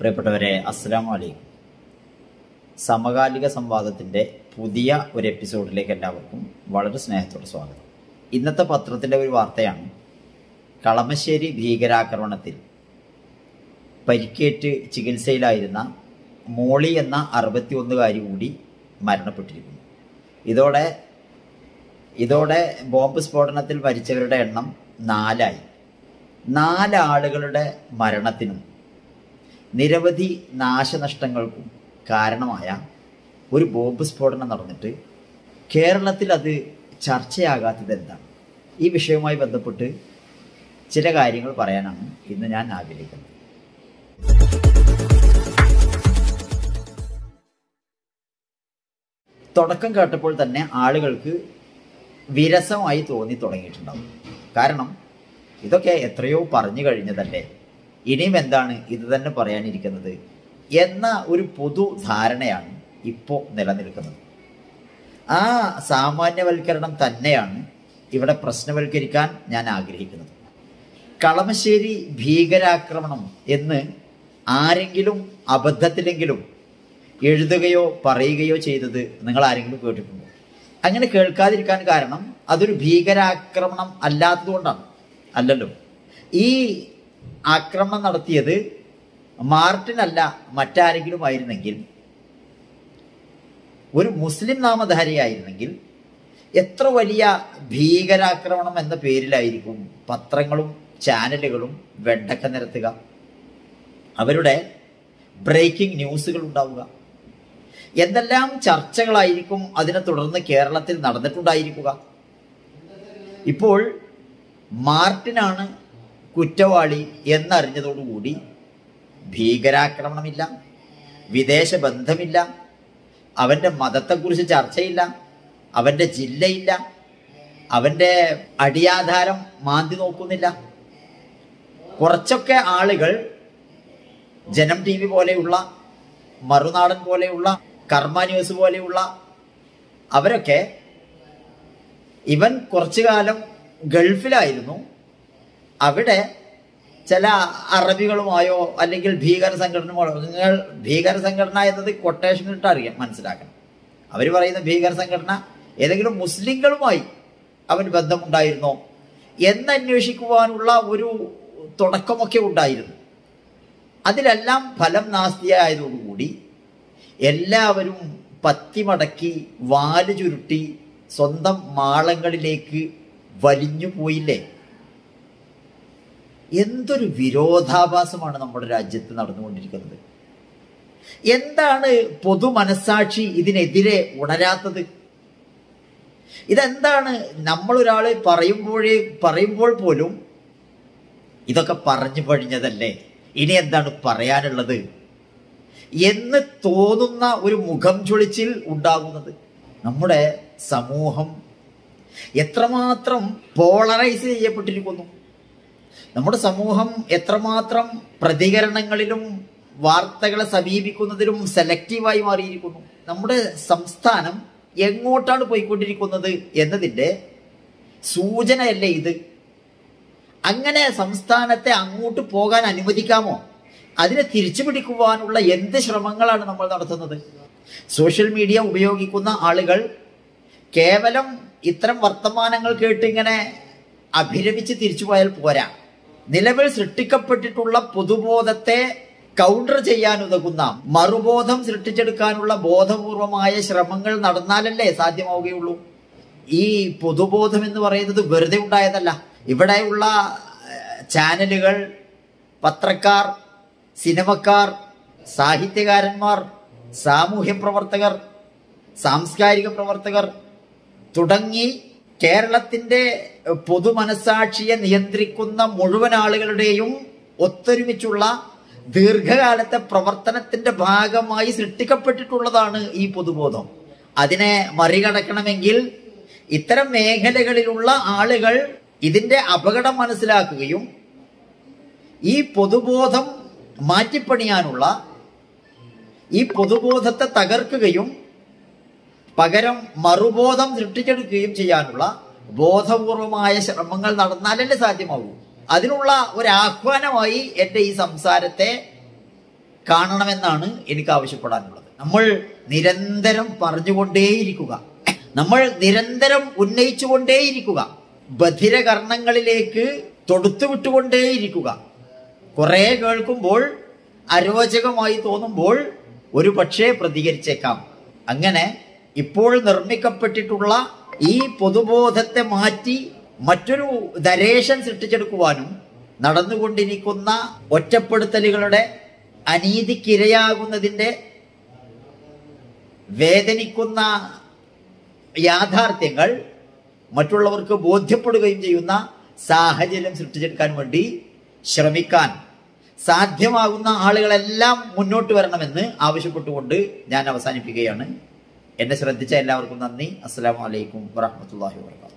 പ്രിയപ്പെട്ടവരെ അസ്സലാം വലൈക്കും സമകാലിക സംവാദത്തിൻ്റെ പുതിയ ഒരു എപ്പിസോഡിലേക്ക് എല്ലാവർക്കും വളരെ സ്നേഹത്തോടെ സ്വാഗതം ഇന്നത്തെ പത്രത്തിൻ്റെ ഒരു വാർത്തയാണ് കളമശ്ശേരി ഭീകരാക്രമണത്തിൽ പരിക്കേറ്റ് ചികിത്സയിലായിരുന്ന മോളി എന്ന അറുപത്തിയൊന്നുകാരി കൂടി മരണപ്പെട്ടിരിക്കുന്നു ഇതോടെ ഇതോടെ ബോംബ് സ്ഫോടനത്തിൽ മരിച്ചവരുടെ എണ്ണം നാലായി നാലാളുകളുടെ മരണത്തിനും നിരവധി നാശനഷ്ടങ്ങൾക്കും കാരണമായ ഒരു ബോംബ് സ്ഫോടനം നടന്നിട്ട് കേരളത്തിൽ അത് ചർച്ചയാകാത്തത് എന്താണ് ഈ വിഷയവുമായി ബന്ധപ്പെട്ട് ചില കാര്യങ്ങൾ പറയാനാണ് ഇന്ന് ഞാൻ ആഗ്രഹിക്കുന്നത് തുടക്കം കേട്ടപ്പോൾ തന്നെ ആളുകൾക്ക് വിരസമായി തോന്നി തുടങ്ങിയിട്ടുണ്ടാവും കാരണം ഇതൊക്കെ എത്രയോ പറഞ്ഞു കഴിഞ്ഞതല്ലേ ഇനിയും എന്താണ് ഇത് തന്നെ പറയാനിരിക്കുന്നത് എന്ന ഒരു പൊതു ധാരണയാണ് ഇപ്പോൾ നിലനിൽക്കുന്നത് ആ സാമാന്യവൽക്കരണം തന്നെയാണ് ഇവിടെ പ്രശ്നവൽക്കരിക്കാൻ ഞാൻ ആഗ്രഹിക്കുന്നത് കളമശ്ശേരി ഭീകരാക്രമണം എന്ന് ആരെങ്കിലും അബദ്ധത്തിലെങ്കിലും എഴുതുകയോ പറയുകയോ ചെയ്തത് നിങ്ങൾ ആരെങ്കിലും കേട്ടിട്ടുണ്ടോ അങ്ങനെ കേൾക്കാതിരിക്കാൻ കാരണം അതൊരു ഭീകരാക്രമണം അല്ലാത്തതുകൊണ്ടാണ് അല്ലല്ലോ ഈ ആക്രമണം നടത്തിയത് മാർട്ടിനല്ല മറ്റാരെങ്കിലും ആയിരുന്നെങ്കിൽ ഒരു മുസ്ലിം നാമധാരിയായിരുന്നെങ്കിൽ എത്ര വലിയ ഭീകരാക്രമണം എന്ന പേരിലായിരിക്കും പത്രങ്ങളും ചാനലുകളും വെണ്ടക്ക നിരത്തുക അവരുടെ ബ്രേക്കിംഗ് ന്യൂസുകൾ ഉണ്ടാവുക എന്തെല്ലാം ചർച്ചകളായിരിക്കും അതിനെ തുടർന്ന് കേരളത്തിൽ നടന്നിട്ടുണ്ടായിരിക്കുക ഇപ്പോൾ മാർട്ടിനാണ് കുറ്റവാളി എന്നറിഞ്ഞതോടുകൂടി ഭീകരാക്രമണമില്ല വിദേശ ബന്ധമില്ല അവൻ്റെ മതത്തെക്കുറിച്ച് ചർച്ചയില്ല അവൻ്റെ ജില്ലയില്ല അവൻ്റെ അടിയാധാരം മാന്തി നോക്കുന്നില്ല കുറച്ചൊക്കെ ആളുകൾ ജനം ടി വി പോലെയുള്ള മറുനാടൻ പോലെയുള്ള കർമ്മ ന്യൂസ് പോലെയുള്ള അവരൊക്കെ ഇവൻ കുറച്ചു കാലം ഗൾഫിലായിരുന്നു അവിടെ ചില അറബികളുമായോ അല്ലെങ്കിൽ ഭീകര സംഘടനകളോ നിങ്ങൾ ഭീകര സംഘടന എന്നത് കൊട്ടേഷൻ ഇട്ട് അറിയാം മനസ്സിലാക്കണം അവർ പറയുന്ന ഭീകര സംഘടന ഏതെങ്കിലും മുസ്ലിങ്ങളുമായി അവന് ബന്ധമുണ്ടായിരുന്നോ എന്നന്വേഷിക്കുവാനുള്ള ഒരു തുടക്കമൊക്കെ ഉണ്ടായിരുന്നു അതിലെല്ലാം ഫലം നാസ്തിയായതോടുകൂടി എല്ലാവരും പത്തിമടക്കി വാല് ചുരുട്ടി സ്വന്തം മാളങ്ങളിലേക്ക് വലിഞ്ഞു പോയില്ലേ എന്തൊരു വിരോധാഭാസമാണ് നമ്മുടെ രാജ്യത്ത് നടന്നുകൊണ്ടിരിക്കുന്നത് എന്താണ് പൊതു മനസാക്ഷി ഇതിനെതിരെ ഉണരാത്തത് ഇതെന്താണ് നമ്മളൊരാള് പറയുമ്പോഴേ പറയുമ്പോൾ പോലും ഇതൊക്കെ പറഞ്ഞു പഴിഞ്ഞതല്ലേ ഇനി എന്താണ് പറയാനുള്ളത് എന്ന് തോന്നുന്ന ഒരു മുഖം ചൊളിച്ചിൽ ഉണ്ടാകുന്നത് നമ്മുടെ സമൂഹം എത്രമാത്രം പോളറൈസ് ചെയ്യപ്പെട്ടിരിക്കുന്നു നമ്മുടെ സമൂഹം എത്രമാത്രം പ്രതികരണങ്ങളിലും വാർത്തകളെ സമീപിക്കുന്നതിലും സെലക്റ്റീവായി മാറിയിരിക്കുന്നു നമ്മുടെ സംസ്ഥാനം എങ്ങോട്ടാണ് പോയിക്കൊണ്ടിരിക്കുന്നത് എന്നതിൻ്റെ സൂചനയല്ലേ ഇത് അങ്ങനെ സംസ്ഥാനത്തെ അങ്ങോട്ട് പോകാൻ അനുവദിക്കാമോ അതിനെ തിരിച്ചു പിടിക്കുവാനുള്ള എന്ത് ശ്രമങ്ങളാണ് നമ്മൾ നടത്തുന്നത് സോഷ്യൽ മീഡിയ ഉപയോഗിക്കുന്ന ആളുകൾ കേവലം ഇത്തരം വർത്തമാനങ്ങൾ കേട്ട് ഇങ്ങനെ അഭിരമിച്ച് തിരിച്ചു പോയാൽ പോരാ നിലവിൽ സൃഷ്ടിക്കപ്പെട്ടിട്ടുള്ള പൊതുബോധത്തെ കൗണ്ടർ ചെയ്യാനുതകുന്ന മറുബോധം സൃഷ്ടിച്ചെടുക്കാനുള്ള ബോധപൂർവമായ ശ്രമങ്ങൾ നടന്നാലല്ലേ സാധ്യമാവുകയുള്ളൂ ഈ പൊതുബോധം എന്ന് പറയുന്നത് വെറുതെ ഉണ്ടായതല്ല ഇവിടെയുള്ള ചാനലുകൾ പത്രക്കാർ സിനിമക്കാർ സാഹിത്യകാരന്മാർ സാമൂഹ്യ പ്രവർത്തകർ സാംസ്കാരിക പ്രവർത്തകർ തുടങ്ങി കേരളത്തിന്റെ പൊതുമനസാക്ഷിയെ നിയന്ത്രിക്കുന്ന മുഴുവൻ ആളുകളുടെയും ഒത്തൊരുമിച്ചുള്ള ദീർഘകാലത്തെ പ്രവർത്തനത്തിന്റെ ഭാഗമായി സൃഷ്ടിക്കപ്പെട്ടിട്ടുള്ളതാണ് ഈ പൊതുബോധം അതിനെ മറികടക്കണമെങ്കിൽ ഇത്തരം മേഖലകളിലുള്ള ആളുകൾ ഇതിന്റെ അപകടം മനസ്സിലാക്കുകയും ഈ പൊതുബോധം മാറ്റിപ്പണിയാനുള്ള ഈ പൊതുബോധത്തെ തകർക്കുകയും പകരം മറുബോധം സൃഷ്ടിച്ചെടുക്കുകയും ചെയ്യാനുള്ള ബോധപൂർവമായ ശ്രമങ്ങൾ നടന്നാലല്ലേ സാധ്യമാകൂ അതിനുള്ള ഒരു ആഹ്വാനമായി എൻ്റെ ഈ സംസാരത്തെ കാണണമെന്നാണ് എനിക്ക് ആവശ്യപ്പെടാനുള്ളത് നമ്മൾ നിരന്തരം പറഞ്ഞുകൊണ്ടേയിരിക്കുക നമ്മൾ നിരന്തരം ഉന്നയിച്ചുകൊണ്ടേയിരിക്കുക ബധിരകർണങ്ങളിലേക്ക് തൊടുത്തു വിട്ടുകൊണ്ടേയിരിക്കുക കുറെ കേൾക്കുമ്പോൾ അരോചകമായി തോന്നുമ്പോൾ ഒരു പക്ഷേ പ്രതികരിച്ചേക്കാം അങ്ങനെ ഇപ്പോൾ നിർമ്മിക്കപ്പെട്ടിട്ടുള്ള ഈ പൊതുബോധത്തെ മാറ്റി മറ്റൊരു ദരേഷൻ സൃഷ്ടിച്ചെടുക്കുവാനും നടന്നുകൊണ്ടിരിക്കുന്ന ഒറ്റപ്പെടുത്തലുകളുടെ അനീതിക്കിരയാകുന്നതിൻ്റെ വേദനിക്കുന്ന യാഥാർത്ഥ്യങ്ങൾ മറ്റുള്ളവർക്ക് ബോധ്യപ്പെടുകയും ചെയ്യുന്ന സാഹചര്യം സൃഷ്ടിച്ചെടുക്കാൻ വേണ്ടി ശ്രമിക്കാൻ സാധ്യമാകുന്ന ആളുകളെല്ലാം മുന്നോട്ട് വരണമെന്ന് ആവശ്യപ്പെട്ടുകൊണ്ട് ഞാൻ അവസാനിപ്പിക്കുകയാണ് എന്നെ ശ്രദ്ധിച്ച എല്ലാവർക്കും നന്ദി അസ്സാം വലൈക്കും വാഹമത്തല്ലാഹി വാത്തു